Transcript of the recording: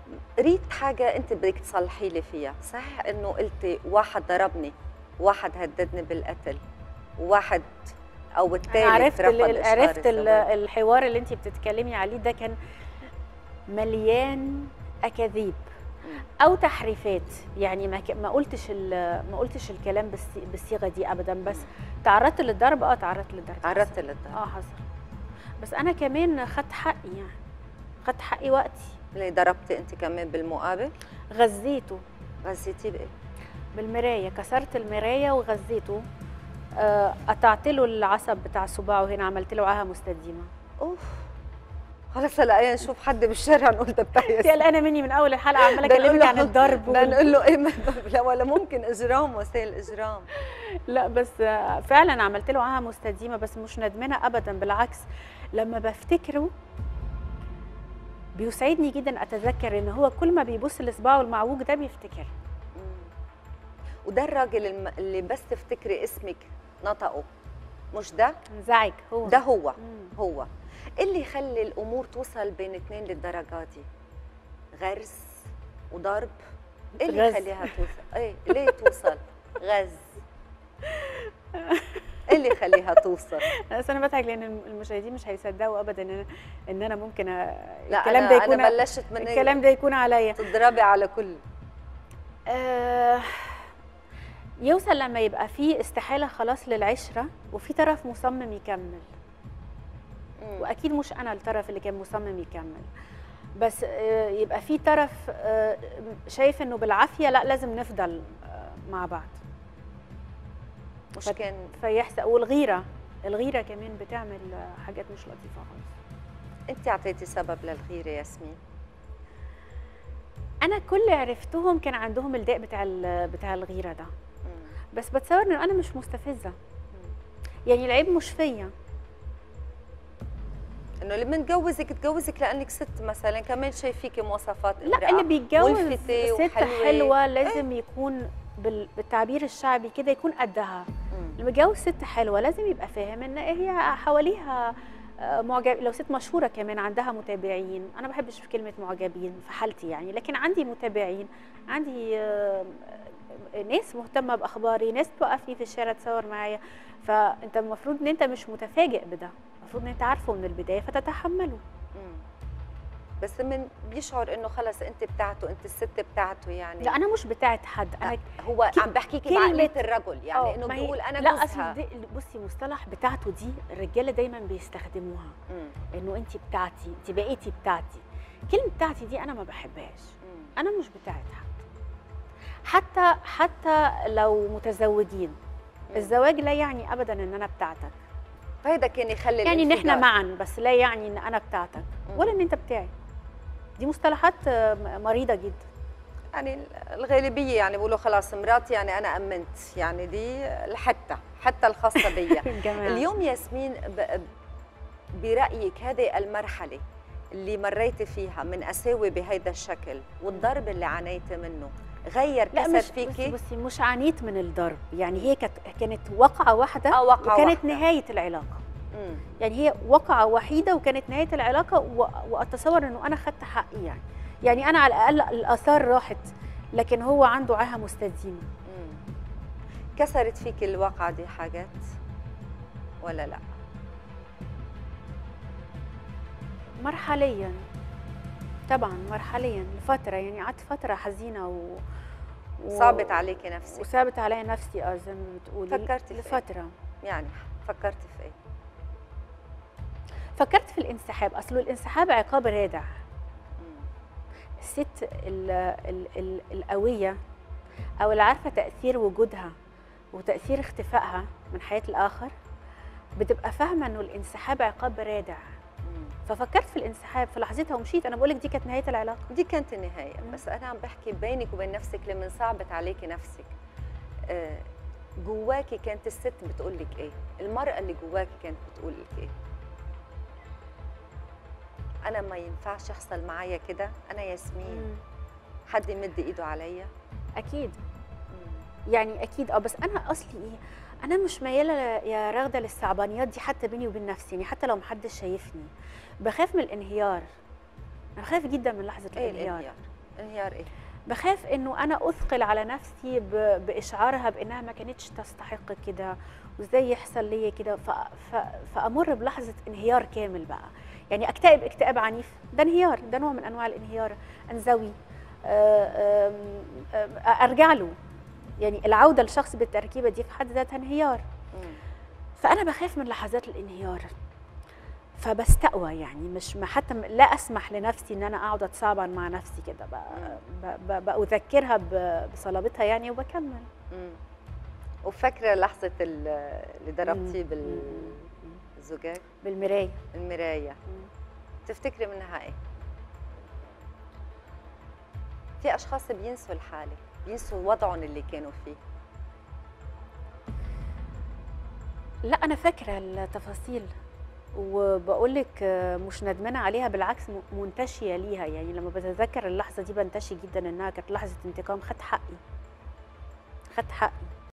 ريت حاجه انت بدك تصلحي لي فيها صح انه قلتي واحد ضربني واحد هددني بالقتل وواحد او الثالث انا عرفت رفض ال- إشارة عرفت ال- الزواج. الحوار اللي انت بتتكلمي عليه ده كان مليان اكاذيب مم. او تحريفات يعني ما ك- ما قلتش ال- ما قلتش الكلام بالصي- بالصيغه دي ابدا بس تعرضت للضرب اه تعرضت للضرب تعرضت حصل. للضرب اه حصل بس انا كمان خدت حقي يعني خدت حقي وقتي اللي ضربتي انت كمان بالمقابل غذيته غزيتي بايه؟ بالمرايه كسرت المرايه وغذيته آه، قطعت له العصب بتاع صباعه هنا عملت له عاهه مستديمه اوف خلص هلا ايه نشوف حد بالشارع نقول ده بتاع انت ياسمين قلقانه مني من اول الحلقه عماله ده نقول اكلمك له- عن الضرب بدنا وال- نقول له ايه ما- لا ولا ممكن اجرام وسائل اجرام لا بس آه، فعلا عملت له عاهه مستديمه بس مش ندمانه ابدا بالعكس لما بفتكره بيسعدني جدا اتذكر ان هو كل ما بيبص لصباعه المعوج ده بيفتكر مم. وده الراجل الم- اللي بس تفتكري اسمك نطقه مش ده انزعج هو ده هو مم. هو إيه اللي يخلي الامور توصل بين اثنين للدرجه دي غرز وضرب ايه اللي غز. يخليها توصل ايه ليه توصل غز ايه اللي يخليها توصل بس انا بضحك لان المشاهدين مش هيصدقوا ابدا ان انا ان انا ممكن أ... لا الكلام أنا ده يكون انا بلشت من الكلام ده يكون عليا تضربي على كل آه، يوصل لما يبقى في استحاله خلاص للعشره وفي طرف مصمم يكمل مم. واكيد مش انا الطرف اللي كان مصمم يكمل بس آه، يبقى في طرف آه، شايف انه بالعافيه لا لازم نفضل آه، مع بعض مش فت- كان فيحصل والغيره الغيره كمان بتعمل آه، حاجات مش لطيفه خالص انت اعطيتي سبب للغيره ياسمين انا كل اللي عرفتهم كان عندهم الداء بتاع ال- بتاع الغيره ده مم. بس بتصور انه انا مش مستفزه يعني العيب مش فيا انه اللي متجوزك تجوزك لانك ست مثلا كمان شايفيكي مواصفات لا امرأة اللي بيتجوز ملفتة ست وحلوة. حلوه لازم يكون بال- بالتعبير الشعبي كده يكون قدها مم. اللي متجوز ست حلوه لازم يبقى فاهم ان هي حواليها آه، معجب لو ست مشهوره كمان عندها متابعين انا ما بحبش في كلمه معجبين في حالتي يعني لكن عندي متابعين عندي آه، آه، ناس مهتمه باخباري ناس توقفني في الشارع تصور معايا فانت المفروض ان انت مش متفاجئ بده المفروض ان انت عارفه من البدايه فتتحمله مم. بس من بيشعر انه خلص انت بتاعته انت الست بتاعته يعني لا انا مش بتاعت حد انا لا، هو ك- عم بحكيكي كلمة- بعقليه الرجل آه، يعني انه ما هي- بيقول انا لا جوزها اصل دي بصي مصطلح بتاعته دي الرجاله دايما بيستخدموها مم. انه انت بتاعتي انت بقيتي بتاعتي كلمه بتاعتي دي انا ما بحبهاش مم. انا مش بتاعت حد حتى حتى لو متزوجين مم. الزواج لا يعني ابدا ان انا بتاعتك فهيدا كان يخلي يعني ان احنا الانفجار. معا بس لا يعني ان انا بتاعتك مم. ولا ان انت بتاعي دي مصطلحات آه، م- مريضه جدا يعني الغالبيه يعني بيقولوا خلاص مراتي يعني انا امنت يعني دي الحتى حتى الخاصه بيا الجماعة. اليوم ياسمين ب- برايك هذه المرحله اللي مريتي فيها من قساوه بهيدا الشكل والضرب اللي عانيتي منه غير لا كسر مش بصي, فيكي بصي مش عانيت من الضرب يعني هي كانت كانت وقعه واحده اه وقعه وكانت واحدة. نهايه العلاقه مم. يعني هي وقعه وحيده وكانت نهايه العلاقه و... واتصور انه انا خدت حقي يعني يعني انا على الاقل الاثار راحت لكن هو عنده عاهه مستديمه مم. كسرت فيك الواقعة دي حاجات ولا لا؟ مرحليا طبعا مرحليا لفتره يعني قعدت فتره حزينه و... و... صعبت عليكي نفسك وثابت عليا نفسي اه زي ما بتقولي فكرتي في إيه؟ لفتره يعني فكرتي في ايه؟ فكرت في الانسحاب اصله الانسحاب عقاب رادع مم. الست ال ال ال القوية أو اللي عارفة تأثير وجودها وتأثير اختفائها من حياة الآخر بتبقى فاهمة إنه الانسحاب عقاب رادع مم. ففكرت في الانسحاب في لحظتها ومشيت أنا بقولك دي كانت نهاية العلاقة دي كانت النهاية مم. بس أنا عم بحكي بينك وبين نفسك لمن صعبت عليكي نفسك آه، جواكي كانت الست بتقول لك ايه؟ المرأة اللي جواكي كانت بتقول لك ايه؟ أنا ما ينفعش يحصل معايا كده، أنا ياسمين، حد يمد إيده عليا أكيد مم. يعني أكيد أه بس أنا أصلي إيه أنا مش ميالة يا راغدة للصعبانيات دي حتى بيني وبين نفسي يعني حتى لو محدش شايفني بخاف من الانهيار أنا بخاف جدا من لحظة ايه الانهيار الانهيار؟ انهيار ايه بخاف انه انا اثقل على نفسي ب- باشعارها بانها ما كانتش تستحق كده وازاي يحصل لي كده ف... ف... فامر بلحظه انهيار كامل بقى يعني اكتئب اكتئاب عنيف ده انهيار ده نوع من انواع الانهيار انزوي آه، آم، آم، ارجع له يعني العوده لشخص بالتركيبه دي في حد ذاتها انهيار مم. فانا بخاف من لحظات الانهيار فبستقوى يعني مش ما حتى م- لا اسمح لنفسي ان انا اقعد اتصعبن مع نفسي كده ب- ب- ب- باذكرها ب- بصلابتها يعني وبكمل مم. وفاكره لحظه ال- اللي ضربتي مم. مم. بالزجاج بالمرايه المرايه مم. تفتكري منها ايه في اشخاص بينسوا الحاله بينسوا وضعهم اللي كانوا فيه لا انا فاكره التفاصيل وبقول لك مش ندمانه عليها بالعكس م- منتشيه ليها يعني لما بتذكر اللحظه دي بنتشي جدا انها كانت لحظه انتقام خدت حقي خدت حقي